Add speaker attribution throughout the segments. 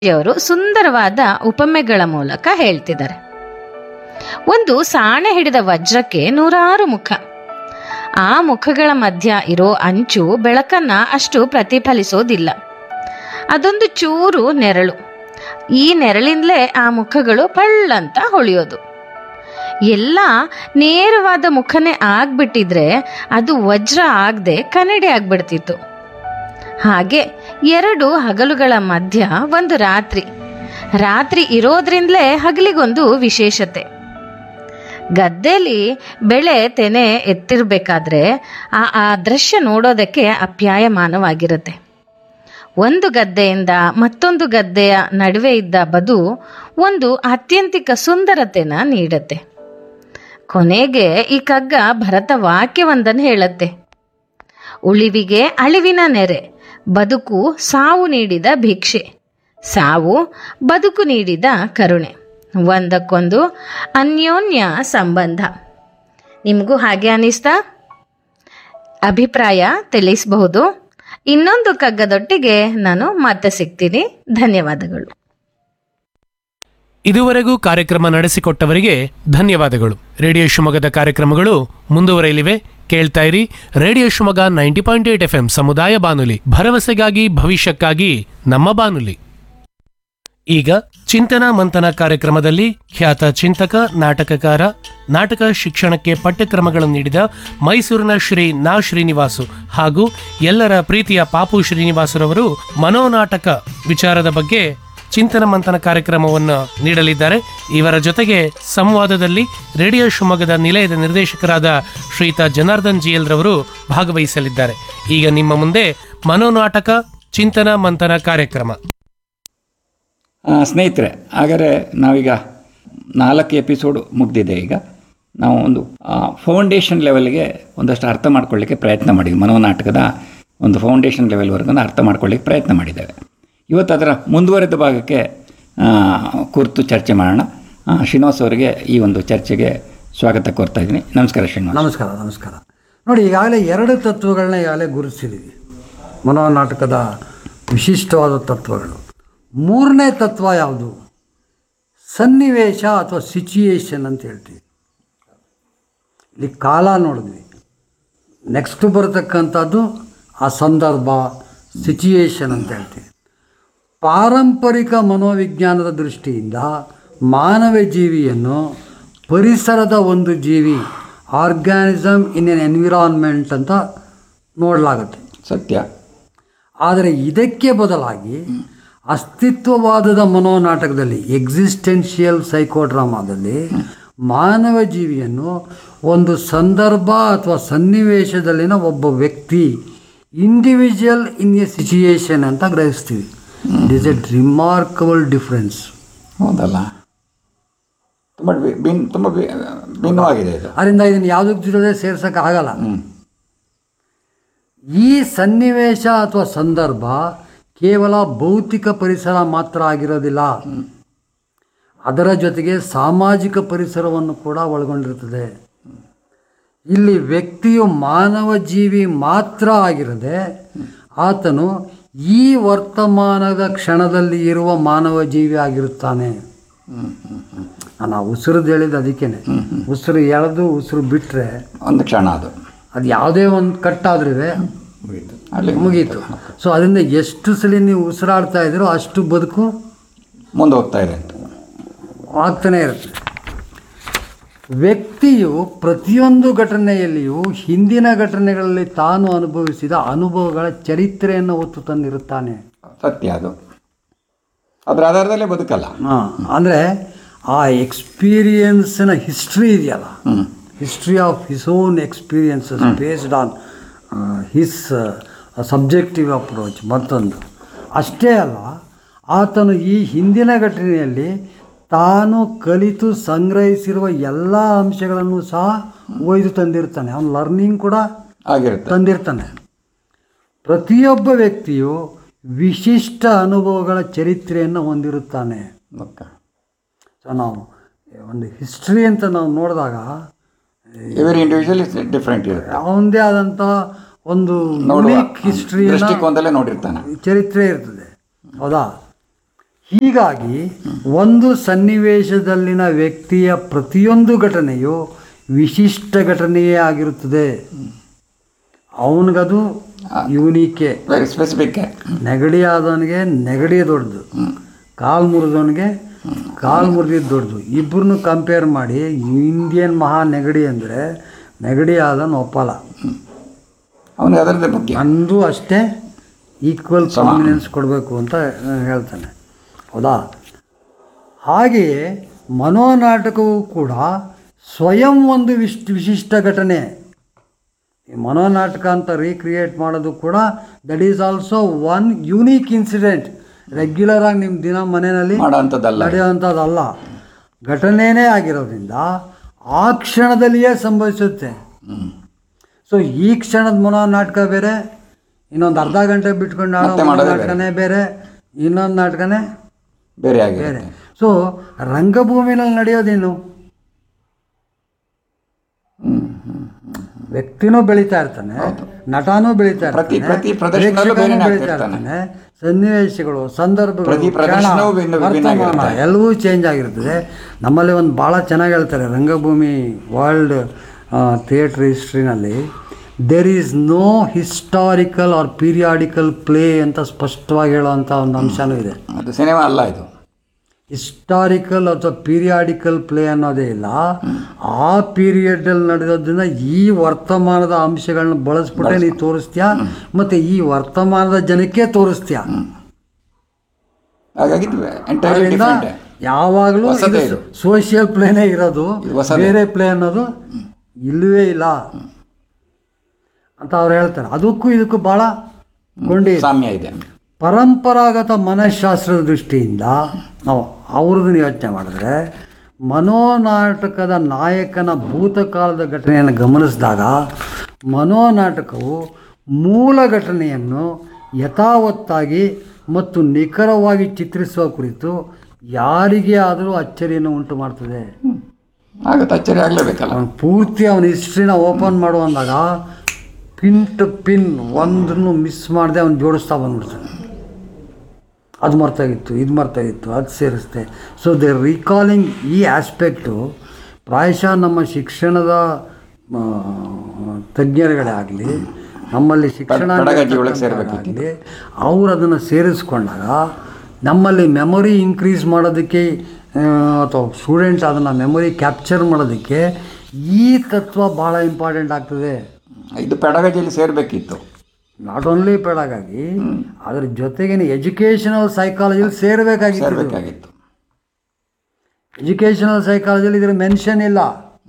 Speaker 1: ಅವರು ಸುಂದರವಾದ ಉಪಮೆಗಳ ಮೂಲಕ ಹೇಳ್ತಿದ್ದಾರೆ ಒಂದು ಸಾಣೆ ಹಿಡಿದ ವಜ್ರಕ್ಕೆ ನೂರಾರು ಮುಖ ಆ ಮುಖಗಳ ಮಧ್ಯ ಇರೋ ಅಂಚು ಬೆಳಕನ್ನ ಅಷ್ಟು ಪ್ರತಿಫಲಿಸೋದಿಲ್ಲ ಅದೊಂದು ಚೂರು ನೆರಳು ಈ ನೆರಳಿಂದಲೇ ಆ ಮುಖಗಳು ಪಳ್ಳಂತ ಹೊಳೆಯೋದು ಎಲ್ಲ ನೇರವಾದ ಮುಖನೇ ಆಗ್ಬಿಟ್ಟಿದ್ರೆ ಅದು ವಜ್ರ ಆಗದೆ ಕನ್ನಡಿ ಆಗ್ಬಿಡ್ತಿತ್ತು ಹಾಗೆ ಎರಡು ಹಗಲುಗಳ ಮಧ್ಯ ಒಂದು ರಾತ್ರಿ ರಾತ್ರಿ ಇರೋದ್ರಿಂದಲೇ ಹಗಲಿಗೊಂದು ವಿಶೇಷತೆ ಗದ್ದೆಲಿ ಬೆಳೆ ತೆನೆ ಎತ್ತಿರ್ಬೇಕಾದ್ರೆ ಆ ಆ ದೃಶ್ಯ ನೋಡೋದಕ್ಕೆ ಅಪ್ಯಾಯಮಾನವಾಗಿರುತ್ತೆ ಒಂದು ಗದ್ದೆಯಿಂದ ಮತ್ತೊಂದು ಗದ್ದೆಯ ನಡುವೆ ಇದ್ದ ಬದು ಒಂದು ಆತ್ಯಂತಿಕ ಸುಂದರತೆನ ನೀಡುತ್ತೆ ಕೊನೆಗೆ ಈ ಕಗ್ಗ ಭರತ ವಾಕ್ಯವೊಂದನ್ನು ಹೇಳುತ್ತೆ ಉಳಿವಿಗೆ ಅಳಿವಿನ ನೆರೆ ಬದುಕು ಸಾವು ನೀಡಿದ ಭಿಕ್ಷೆ ಸಾವು ಬದುಕು ನೀಡಿದ ಕರುಣೆ ಒಂದಕ್ಕೊಂದು ಅನ್ಯೋನ್ಯ ಸಂಬಂಧ ನಿಮಗೂ ಹಾಗೆ ಅನಿಸ್ತಾ ಅಭಿಪ್ರಾಯ ತಿಳಿಸಬಹುದು ಇನ್ನೊಂದು ಕಗ್ಗದೊಟ್ಟಿಗೆ ನಾನು ಮತ್ತೆ ಸಿಗ್ತೀನಿ ಧನ್ಯವಾದಗಳು
Speaker 2: ಇದುವರೆಗೂ ಕಾರ್ಯಕ್ರಮ ನಡೆಸಿಕೊಟ್ಟವರಿಗೆ ಧನ್ಯವಾದಗಳು ರೇಡಿಯೋ ಶಿವಮೊಗ್ಗದ ಕಾರ್ಯಕ್ರಮಗಳು ಮುಂದುವರೆಯಲಿವೆ ಕೇಳ್ತಾ ಇರಿ radio Shivamogga ninety point eight F ಸಮುದಾಯ ಬಾನುಲಿ ಭರವಸೆಗಾಗಿ ಭವಿಷ್ಯಕ್ಕಾಗಿ ನಮ್ಮ ಬಾನುಲಿ ಈಗ ಚಿಂತನ ಮಂಥನ ಕಾರ್ಯಕ್ರಮದಲ್ಲಿ ಖ್ಯಾತ ಚಿಂತಕ ನಾಟಕಕಾರ ನಾಟಕ ಶಿಕ್ಷಣಕ್ಕೆ ಪಠ್ಯಕ್ರಮಗಳನ್ನು ನೀಡಿದ ಮೈಸೂರಿನ ಶ್ರೀ ನಾ ಶ್ರೀನಿವಾಸು ಹಾಗೂ ಎಲ್ಲರ ಪ್ರೀತಿಯ ಪಾಪು ಶ್ರೀನಿವಾಸರವರು ಮನೋನಾಟಕ ವಿಚಾರದ ಬಗ್ಗೆ ಚಿಂತನ ಮಂಥನ ಕಾರ್ಯಕ್ರಮವನ್ನು ನೀಡಲಿದ್ದಾರೆ ಇವರ ಜೊತೆಗೆ ಸಂವಾದದಲ್ಲಿ ರೇಡಿಯೋ ಶಿವಮೊಗ್ಗದ ನಿಲಯದ ನಿರ್ದೇಶಕರಾದ ಶ್ರೀಯುತ ಜನಾರ್ದನ್ ಜಿಎಲ್ ರವರು ಭಾಗವಹಿಸಲಿದ್ದಾರೆ ಈಗ ನಿಮ್ಮ ಮುಂದೆ ಮನೋನಾಟಕ ಚಿಂತನ ಮಂಥನ ಕಾರ್ಯಕ್ರಮ
Speaker 3: ಆ, ಸ್ನೇಹಿತರೆ ಹಾಗಾದರೆ ನಾವೀಗ ನಾಲ್ಕು ಎಪಿಸೋಡು ಮುಗ್ದಿದೆ ಈಗ ನಾವು ಒಂದು ಫೌಂಡೇಶನ್ ಲೆವೆಲ್ಗೆ ಒಂದಷ್ಟು ಅರ್ಥ ಮಾಡ್ಕೊಳ್ಳಿಕ್ಕೆ ಪ್ರಯತ್ನ ಮಾಡಿದ್ವಿ ಮನೋನಾಟಕದ ಒಂದು ಫೌಂಡೇಶನ್ ಲೆವೆಲ್ವರೆಗೂ ಅರ್ಥ ಮಾಡ್ಕೊಳ್ಳಿಕ್ಕೆ ಪ್ರಯತ್ನ ಮಾಡಿದ್ದೇವೆ ಇವತ್ತು ಅದರ ಮುಂದುವರೆದ ಭಾಗಕ್ಕೆ ಆ, ಕುರಿತು ಚರ್ಚೆ ಮಾಡೋಣ ಆ, ಶ್ರೀನಿವಾಸ್ ಅವರಿಗೆ ಈ ಒಂದು ಚರ್ಚೆಗೆ ಸ್ವಾಗತ ಕೋರ್ತಾ ಇದ್ದೀನಿ ನಮಸ್ಕಾರ ಶ್ರೀನಿವಾಸ್
Speaker 4: ನಮಸ್ಕಾರ ನಮಸ್ಕಾರ ನೋಡಿ ಈಗಾಗಲೇ ಎರಡು ತತ್ವಗಳನ್ನ ಈಗಾಗಲೇ ಗುರುತಿಸಿದ್ದೀವಿ ಮನೋನಾಟಕದ ವಿಶಿಷ್ಟವಾದ ತತ್ವಗಳು ಮೂರನೇ ತತ್ವ ಯಾವುದು ಸನ್ನಿವೇಶ ಅಥವಾ ಸಿಚುಯೇಷನ್ ಅಂತ ಹೇಳ್ತೀವಿ ಇಲ್ಲಿ ಕಾಲ ನೋಡಿದ್ವಿ ನೆಕ್ಸ್ಟ್ ಬರತಕ್ಕಂಥದ್ದು ಆ ಸಂದರ್ಭ ಸಿಚುಯೇಷನ್ ಅಂತ ಹೇಳ್ತೀವಿ ಪಾರಂಪರಿಕ ಮನೋವಿಜ್ಞಾನದ ದೃಷ್ಟಿಯಿಂದ ಮಾನವ ಜೀವಿಯನ್ನು ಪರಿಸರದ ಒಂದು ಜೀವಿ ಆರ್ಗ್ಯಾನಿಸಮ್ ಇನ್ ಎನ್ ಎನ್ವಿರಾನ್ಮೆಂಟ್ ಅಂತ ನೋಡಲಾಗುತ್ತೆ
Speaker 3: ಸತ್ಯ
Speaker 4: ಆದರೆ ಇದಕ್ಕೆ ಬದಲಾಗಿ ಅಸ್ತಿತ್ವವಾದದ ಮನೋನಾಟಕದಲ್ಲಿ ಎಕ್ಸಿಸ್ಟೆನ್ಷಿಯಲ್ ಸೈಕೋಡ್ರಾಮಾದಲ್ಲಿ ಮಾನವ ಜೀವಿಯನ್ನು ಒಂದು ಸಂದರ್ಭ ಅಥವಾ ಸನ್ನಿವೇಶದಲ್ಲಿನ ಒಬ್ಬ ವ್ಯಕ್ತಿ ಇಂಡಿವಿಜುವಲ್ ಇನ್ ಎ ಸಿಚುಯೇಷನ್ ಅಂತ ಗ್ರಹಿಸ್ತೀವಿ it is a remarkable difference
Speaker 3: ಹೌದಲ್ಲ ತುಂಬ ಭಿನ್ ತುಂಬ ಭಿ- ಭಿನ್ನವಾಗಿದೆ ಇದು
Speaker 4: ಅದರಿಂದ ಇದನ್ನು ಯಾವುದಕ್ಕೆ ಜೊತೆ ಸೇರ್ಸೋಕೆ ಆಗಲ್ಲ ಈ ಸನ್ನಿವೇಶ ಅಥವಾ ಸಂದರ್ಭ ಕೇವಲ ಭೌತಿಕ ಪರಿಸರ ಮಾತ್ರ ಆಗಿರೋದಿಲ್ಲ ಅದರ ಜೊತೆಗೆ ಸಾಮಾಜಿಕ ಪರಿಸರವನ್ನು ಕೂಡ ಒಳಗೊಂಡಿರುತ್ತದೆ ಇಲ್ಲಿ ವ್ಯಕ್ತಿಯು ಮಾನವ ಜೀವಿ ಮಾತ್ರ ಆಗಿರದೆ ಆತನು ಈ ವರ್ತಮಾನದ ಕ್ಷಣದಲ್ಲಿ ಇರುವ ಮಾನವ ಜೀವಿ ಆಗಿರುತ್ತಾನೆ ನಾನು ಆ ಉಸಿರದ್ದು ಹೇಳಿದ್ದು ಅದಕ್ಕೇನೆ ಉಸಿರು ಎಳೆದು ಉಸಿರು ಬಿಟ್ಟರೆ
Speaker 3: ಒಂದು ಕ್ಷಣ ಅದು
Speaker 4: ಅದು ಯಾವುದೇ ಒಂದು ಕಟ್ಟಾದ್ರೂ
Speaker 3: ಅಲ್ಲಿ
Speaker 4: ಮುಗೀತು ಸೊ ಅದರಿಂದ ಎಷ್ಟು ಸಲ ನೀವು ಉಸಿರಾಡ್ತಾ ಇದ್ದೀರೋ ಅಷ್ಟು ಬದುಕು
Speaker 3: ಮುಂದೆ ಹೋಗ್ತಾ ಇದೆ ಅಂತ
Speaker 4: ಆಗ್ತಾನೆ ಇರುತ್ತೆ ವ್ಯಕ್ತಿಯು ಪ್ರತಿಯೊಂದು ಘಟನೆಯಲ್ಲಿಯೂ ಹಿಂದಿನ ಘಟನೆಗಳಲ್ಲಿ ತಾನು ಅನುಭವಿಸಿದ ಅನುಭವಗಳ ಚರಿತ್ರೆಯನ್ನು ಹೊತ್ತು ತಂದಿರುತ್ತಾನೆ
Speaker 3: ಸತ್ಯ ಅದು ಅದ್ರ ಆಧಾರದಲ್ಲೇ ಬದುಕಲ್ಲ
Speaker 4: ಅಂದರೆ ಆ ಎಕ್ಸ್ಪೀರಿಯನ್ಸಿನ ಹಿಸ್ಟ್ರಿ ಇದೆಯಲ್ಲ history of his own experiences based on his subjective approach ಮತ್ತೊಂದು ಅಷ್ಟೇ ಅಲ್ಲ ಆತನು ಈ ಹಿಂದಿನ ಘಟನೆಯಲ್ಲಿ ತಾನು ಕಲಿತು ಸಂಗ್ರಹಿಸಿರುವ ಎಲ್ಲ ಅಂಶಗಳನ್ನು ಸಹ ಒಯ್ದು ತಂದಿರ್ತಾನೆ ಅವನು ಲರ್ನಿಂಗ್ ಕೂಡ
Speaker 3: ಆಗಿರುತ್ತೆ
Speaker 4: ತಂದಿರ್ತಾನೆ ಪ್ರತಿಯೊಬ್ಬ ವ್ಯಕ್ತಿಯು ವಿಶಿಷ್ಟ ಅನುಭವಗಳ ಚರಿತ್ರೆಯನ್ನು ಹೊಂದಿರುತ್ತಾನೆ
Speaker 3: ಓಕೆ
Speaker 4: ಸೊ ನಾವು ಒಂದು ಹಿಸ್ಟ್ರಿ ಅಂತ ನಾವು ನೋಡಿದಾಗ
Speaker 3: ಎವ್ರಿ ಇಂಡಿವಿಜುವಲ್ ಇಸ್ ಡಿಫ್ರೆಂಟ್ ಇರುತ್ತೆ
Speaker 4: ಅವನದೇ ಆದಂಥ ಒಂದು
Speaker 3: ನೋಡುವ
Speaker 4: ಯುನೀಕ್ ಹಿಸ್ಟ್ರಿಯನ್ನು
Speaker 3: ದೃಷ್ಟಿಕೋನದಲ್ಲೇ ನೋಡಿರ್ತಾನೆ
Speaker 4: ಚರಿತ್ರೆ ಇರ್ತದೆ ಹೌದಾ ಹೀಗಾಗಿ ಒಂದು ಸನ್ನಿವೇಶದಲ್ಲಿನ ವ್ಯಕ್ತಿಯ ಪ್ರತಿಯೊಂದು ಘಟನೆಯು ವಿಶಿಷ್ಟ ಘಟನೆಯೇ ಆಗಿರುತ್ತದೆ ಅವನಿಗದು ಯೂನಿಕೆ
Speaker 3: ವೆರಿ ಸ್ಪೆಸಿಫಿಕ್
Speaker 4: ನೆಗಡಿ ಆದವನಿಗೆ ನೆಗಡಿ ದೊಡ್ಡದು ಕಾಲು ಮುರಿದವನಿಗೆ ಕಾಲು ಮುರಿದಿದ್ದು ದೊಡ್ಡದು ಇಬ್ಬರನ್ನು ಕಂಪೇರ್ ಮಾಡಿ ಇಂಡಿಯನ್ ಮಹಾ ನೆಗಡಿ ಅಂದರೆ ನೆಗಡಿ ಆದವನು ಒಪ್ಪಲ್ಲ
Speaker 3: ಅವನಿಗೆ ಅದರದ್ದೇ ಬಗ್ಗೆ
Speaker 4: ಅಂದು ಅಷ್ಟೇ ಈಕ್ವಲ್ ಪ್ರಾಮಿನೆನ್ಸ್ ಕೊಡಬೇಕು ಅಂತ ಆ, ಹೇಳ್ತಾನೆ ಹೌದಾ ಹಾಗೆಯೇ ಮನೋನಾಟಕವು ಕೂಡ ಸ್ವಯಂ ಒಂದು ವಿಶ್ ವಿಶಿಷ್ಟ ಘಟನೆ ಈ ಮನೋನಾಟಕ ಅಂತ ರೀಕ್ರಿಯೇಟ್ ಮಾಡೋದು ಕೂಡ that is also one unique incident regular ಆಗಿ ನಿಮ್ಮ ದಿನ ಮನೆಯಲ್ಲಿ
Speaker 3: ಮಾಡೋ ಅಂಥದ್ದಲ್ಲ
Speaker 4: ನಡೆಯುವಂಥದ್ದಲ್ಲ ಘಟನೆನೇ ಆಗಿರೋದ್ರಿಂದ ಆ ಕ್ಷಣದಲ್ಲಿಯೇ ಸಂಭವಿಸುತ್ತೆ ಸೊ ಈ ಕ್ಷಣದ ಮನೋನಾಟಕ ಬೇರೆ ಇನ್ನೊಂದು ಅರ್ಧ ಗಂಟೆ ಬಿಟ್ಕೊಂಡು ಆಡೋ
Speaker 3: ಮತ್ತೆ ಮಾಡೋದೇ
Speaker 4: ನಾಟಕನೇ ಬೇರೆ ಇನ್ನೊಂದು ನಾಟಕನೇ
Speaker 3: ಬೇರೆ ಆಗಿದೆ
Speaker 4: ಬೇರೆ ಸೊ ರಂಗಭೂಮಿನಲ್ಲಿ ನಡೆಯೋದೇನು ವ್ಯಕ್ತಿನೂ ಬೆಳೀತಾ ಇರ್ತಾನೆ ನಟನೂ ಬೆಳೀತಾ
Speaker 3: ಪ್ರತಿ-
Speaker 4: ಇರ್ತಾನೆ
Speaker 3: ಪ್ರತಿ ಪ್ರದರ್ಶನದಲ್ಲೂ
Speaker 4: ಪ್ರೇಕ್ಷಕನೂ
Speaker 3: ಬೇರೆನೇ
Speaker 4: ಬೆಳೀತಾ
Speaker 3: ಆಗ್ತಿರ್ತಾನೆ.
Speaker 4: ಇರ್ತಾನೆ ಸನ್ನಿವೇಶಗಳು ಸಂದರ್ಭಗಳು
Speaker 3: ಪ್ರತಿ ಪ್ರದರ್ಶನವೂ
Speaker 4: ಕ್ಷಣ,
Speaker 3: ಭಿನ್ನ- ವಿಭಿನ್ನ
Speaker 4: ವರ್ತಮಾನ
Speaker 3: ಆಗಿರುತ್ತೆ.
Speaker 4: ಎಲ್ಲವೂ ಚೇಂಜ್ ಆಗಿರ್ತದೆ ನಮ್ಮಲ್ಲಿ ಒಂದು ಭಾಳ ಚೆನ್ನಾಗಿ ಹೇಳ್ತಾರೆ ರಂಗಭೂಮಿ ವರ್ಲ್ಡ್ ಥಿಯೇಟ್ರ್ ಹಿಸ್ಟ್ರಿನಲ್ಲಿ there is no historical or periodical play ಅಂತ ಸ್ಪಷ್ಟವಾಗಿ ಹೇಳೋವಂಥ ಒಂದು ಅಂಶನೂ ಇದೆ
Speaker 3: ಅದು ಸಿನಿಮಾ ಅಲ್ಲ ಇದು
Speaker 4: ಹಿಸ್ಟಾರಿಕಲ್ ಅಥವಾ ಪೀರಿಯಾಡಿಕಲ್ ಪ್ಲೇ ಅನ್ನೋದೇ ಇಲ್ಲ ಆ ಪೀರಿಯಡಲ್ಲಿ ನಡೆದೋದನ್ನ ಈ ವರ್ತಮಾನದ ಅಂಶಗಳನ್ನ ಬಳಸ್ಬಿಟ್ಟೆ ನೀ ತೋರಿಸ್ತೀಯಾ ಮತ್ತು ಈ ವರ್ತಮಾನದ ಜನಕ್ಕೆ ತೋರಿಸ್ತೀಯಾ
Speaker 3: ಹಾಗಾಗಿ ಎಂಟೈರ್ಲಿ
Speaker 4: ಅದರಿಂದ
Speaker 3: ಡಿಫ್ರೆಂಟ್
Speaker 4: ಯಾವಾಗಲೂ
Speaker 3: ಹೊಸದೇ ಇದು.
Speaker 4: ಸೋಷಿಯಲ್ ಪ್ಲೇನೇ ಇರೋದು
Speaker 3: ಇದು ಹೊಸದೇ.
Speaker 4: ಬೇರೆ ಪ್ಲೇ ಅನ್ನೋದು ಇಲ್ಲವೇ ಇಲ್ಲ ಅಂತ ಅವ್ರು ಹೇಳ್ತಾರೆ ಅದಕ್ಕೂ ಇದಕ್ಕೂ ಭಾಳ ಕೊಂಡಿ ಇದೆ.
Speaker 3: ಸಾಮ್ಯ ಇದೆ
Speaker 4: ಪರಂಪರಾಗತ ಮನಃಶಾಸ್ತ್ರದ ದೃಷ್ಟಿಯಿಂದ ನಾವು ಅವ್ರದ್ದು ಯೋಚನೆ ಮಾಡಿದ್ರೆ ಮನೋನಾಟಕದ ನಾಯಕನ ಭೂತಕಾಲದ ಘಟನೆಯನ್ನು ಗಮನಿಸಿದಾಗ ಮನೋನಾಟಕವು ಮೂಲ ಘಟನೆಯನ್ನು ಯಥಾವತ್ತಾಗಿ ಮತ್ತು ನಿಖರವಾಗಿ ಚಿತ್ರಿಸುವ ಕುರಿತು ಯಾರಿಗೇ ಆದರೂ ಅಚ್ಚರಿಯನ್ನು ಉಂಟು ಮಾಡ್ತದೆ
Speaker 3: ಆಗತ್ತೆ ಅಚ್ಚರಿ ಆಗಲೇಬೇಕಲ್ಲ
Speaker 4: ಅವನು ಪೂರ್ತಿ ಅವನ ಹಿಸ್ಟ್ರಿನ ಓಪನ್ ಮಾಡು ಅಂದಾಗ ಪಿನ್ ಟು ಪಿನ್ ಒಂದನ್ನು ಮಿಸ್ ಮಾಡದೆ ಅವನು ಜೋಡಿಸ್ತಾ ಬಂದ್ಬಿಡ್ತಾನೆ ಅದು ಮರ್ತಾಗಿತ್ತು ಇದು ಮರ್ತಾಗಿತ್ತು ಅದು ಸೇರಿಸ್ತೆ ಸೊ ದ ರಿಕಾಲಿಂಗ್ ಈ ಆಸ್ಪೆಕ್ಟು ಪ್ರಾಯಶಃ ನಮ್ಮ ಶಿಕ್ಷಣದ ಆ, ತಜ್ಞರುಗಳೇ ಆಗಲಿ ನಮ್ಮಲ್ಲಿ ಶಿಕ್ಷಣ
Speaker 3: pedagogy ಒಳಗೆ ಸೇರ್ಬೇಕಿತ್ತು.
Speaker 4: ಆಗಲಿ ಅವ್ರು ಅದನ್ನು ಸೇರಿಸ್ಕೊಂಡಾಗ ನಮ್ಮಲ್ಲಿ ಮೆಮೊರಿ ಇನ್ಕ್ರೀಸ್ ಮಾಡೋದಕ್ಕೆ ಆ, ಅಥವಾ ಸ್ಟೂಡೆಂಟ್ಸ್ ಅದನ್ನು ಮೆಮೊರಿ ಕ್ಯಾಪ್ಚರ್ ಮಾಡೋದಕ್ಕೆ ಈ ತತ್ವ ಭಾಳ ಇಂಪಾರ್ಟೆಂಟ್ ಆಗ್ತದೆ
Speaker 3: ಇದು ಪೆಡಗಜಿಯಲ್ಲಿ ಸೇರಬೇಕಿತ್ತು
Speaker 4: ನಾಟ್ ಓನ್ಲಿ ಪೆಡಗಾಗಿ ಅದ್ರ ಜೊತೆಗೆ ಎಜುಕೇಷನಲ್ ಸೈಕಾಲಜಿಲಿ ಸೇರಬೇಕಾಗಿತ್ತು
Speaker 3: ಸೇರಬೇಕಾಗಿತ್ತು
Speaker 4: ಎಜುಕೇಷನಲ್ ಸೈಕಾಲಜಿಲಿ ಇದ್ರ ಮೆನ್ಷನ್ ಇಲ್ಲ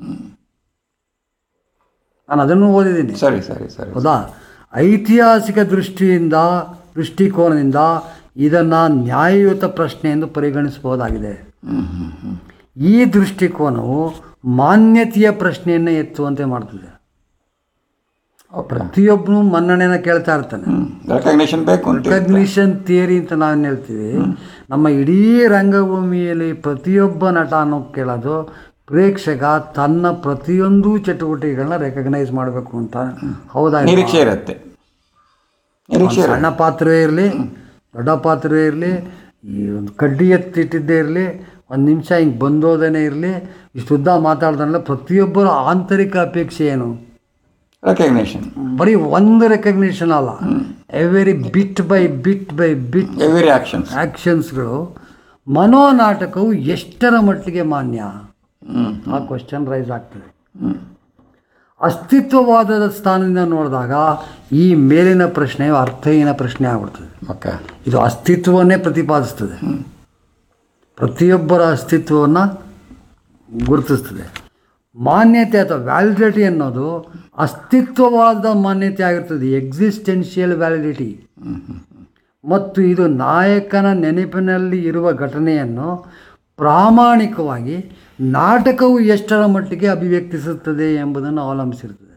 Speaker 4: ನಾನು ಅದನ್ನು ಓದಿದ್ದೀನಿ
Speaker 3: ಸರಿ ಸರಿ ಸರಿ
Speaker 4: ಹೌದಾ ಐತಿಹಾಸಿಕ ದೃಷ್ಟಿಯಿಂದ ದೃಷ್ಟಿಕೋನದಿಂದ ಇದನ್ನು ನ್ಯಾಯಯುತ ಪ್ರಶ್ನೆ ಎಂದು ಪರಿಗಣಿಸಬಹುದಾಗಿದೆ
Speaker 3: ಹ್ಮ್ ಹ್ಮ್ ಹ್ಮ್
Speaker 4: ಈ ದೃಷ್ಟಿಕೋನವು ಮಾನ್ಯತೆಯ ಪ್ರಶ್ನೆಯನ್ನು ಎತ್ತುವಂತೆ ಮಾಡ್ತದೆ ಪ್ರತಿಯೊಬ್ಬನು ಮನ್ನಣೆನ ಕೇಳ್ತಾ ಇರ್ತಾನೆ
Speaker 3: ರೆಕಗ್ನೇಷನ್ ಬೇಕು ಅಂತ
Speaker 4: ರೆಕಗ್ನಿಷನ್ ಥಿಯರಿ ಅಂತ ನಾವು ಹೇಳ್ತೀವಿ ನಮ್ಮ ಇಡೀ ರಂಗಭೂಮಿಯಲ್ಲಿ ಪ್ರತಿಯೊಬ್ಬ ನಟ ಅನ್ನೋ ಕೇಳೋದು ಪ್ರೇಕ್ಷಕ ತನ್ನ ಪ್ರತಿಯೊಂದು ಚಟುವಟಿಕೆಗಳನ್ನ ರೆಕಗ್ನೈಸ್ ಮಾಡಬೇಕು ಅಂತ ಹೌದಾ ಇಲ್ವಾ?
Speaker 3: ನಿರೀಕ್ಷೆ ಇರುತ್ತೆ ನಿರೀಕ್ಷೆ ಇರುತ್ತೆ
Speaker 4: ಸಣ್ಣ ಪಾತ್ರವೇ ಇರಲಿ ದೊಡ್ಡ ಪಾತ್ರವೇ ಇರಲಿ ಈ ಒಂದು ಕಡ್ಡಿ ಎತ್ತಿಟ್ಟಿದ್ದೇ ಇರಲಿ ಒಂದು ನಿಮಿಷ ಹಿಂಗೆ ಬಂದೋದೇನೆ ಇರಲಿ ಇಷ್ಟು ಉದ್ದ ಮಾತಾಡ್ದಲ್ಲ ಪ್ರತಿಯೊಬ್ಬರ ಆಂತರಿಕ ಅಪೇಕ್ಷೆ ಏನು
Speaker 3: ರೆಕಗ್ನೇಷನ್
Speaker 4: ಬರೀ ಒಂದು ರೆಕಗ್ನಿಷನ್ ಅಲ್ಲ every bit by bit by bit
Speaker 3: every actions
Speaker 4: ಆ್ಯಕ್ಷನ್ಸ್ಗಳು ಮನೋನಾಟಕವು ಎಷ್ಟರ ಮಟ್ಟಿಗೆ ಮಾನ್ಯ
Speaker 3: ಹ್ಮ್
Speaker 4: ಆ ಕ್ವಶನ್ ರೈಸ್ ಆಗ್ತದೆ ಅಸ್ತಿತ್ವವಾದದ ಸ್ಥಾನದಿಂದ ನೋಡಿದಾಗ ಈ ಮೇಲಿನ ಪ್ರಶ್ನೆಯು ಅರ್ಥಹೀನ ಪ್ರಶ್ನೆ ಆಗ್ಬಿಡ್ತದೆ
Speaker 3: ಓಕೆ
Speaker 4: ಇದು ಅಸ್ತಿತ್ವವನ್ನೇ ಪ್ರತಿಪಾದಿಸ್ತದೆ ಪ್ರತಿಯೊಬ್ಬರ ಅಸ್ತಿತ್ವವನ್ನು ಗುರುತಿಸ್ತದೆ ಮಾನ್ಯತೆ ಅಥವಾ ವ್ಯಾಲಿಡಿಟಿ ಅನ್ನೋದು ಅಸ್ತಿತ್ವವಾದ ಮಾನ್ಯತೆ ಆಗಿರ್ತದೆ ಎಕ್ಸಿಸ್ಟೆನ್ಷಿಯಲ್ ವ್ಯಾಲಿಡಿಟಿ ಮತ್ತು ಇದು ನಾಯಕನ ನೆನಪಿನಲ್ಲಿ ಇರುವ ಘಟನೆಯನ್ನು ಪ್ರಾಮಾಣಿಕವಾಗಿ ನಾಟಕವು ಎಷ್ಟರ ಮಟ್ಟಿಗೆ ಅಭಿವ್ಯಕ್ತಿಸುತ್ತದೆ ಎಂಬುದನ್ನು ಅವಲಂಬಿಸಿರ್ತದೆ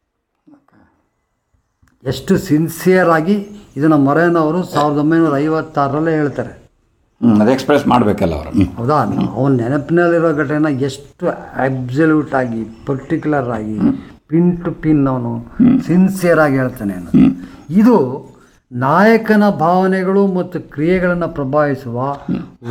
Speaker 4: ಎಷ್ಟು ಸಿನ್ಸಿಯರ್ ಆಗಿ ಇದನ್ನು ಮೊರೇನವರು ಸಾವಿರದ ಒಂಬೈನೂರ ಐವತ್ತಾರರಲ್ಲೇ ಹೇಳ್ತಾರೆ
Speaker 3: ಹ್ಮ್ ಅದು ಎಕ್ಸ್ಪ್ರೆಸ್ ಮಾಡಬೇಕಲ್ಲ ಅವರು ಹ್ಮ್
Speaker 4: ಹೌದಾ ಅವನ ನೆನಪಿನಲ್ಲಿರೋ ಘಟನೆ ಎಷ್ಟು ಅಬ್ಸಲ್ಯೂಟ್ ಆಗಿ ಪರ್ಟಿಕ್ಯುಲರ್ ಆಗಿ ಪಿನ್ ಟು ಪಿನ್ ಅವನು ಸಿನ್ಸಿಯರ್ ಆಗಿ ಹೇಳ್ತಾನೆ ಅನ್ನೋದು ಇದು ನಾಯಕನ ಭಾವನೆಗಳು ಮತ್ತು ಕ್ರಿಯೆಗಳನ್ನು ಪ್ರಭಾವಿಸುವ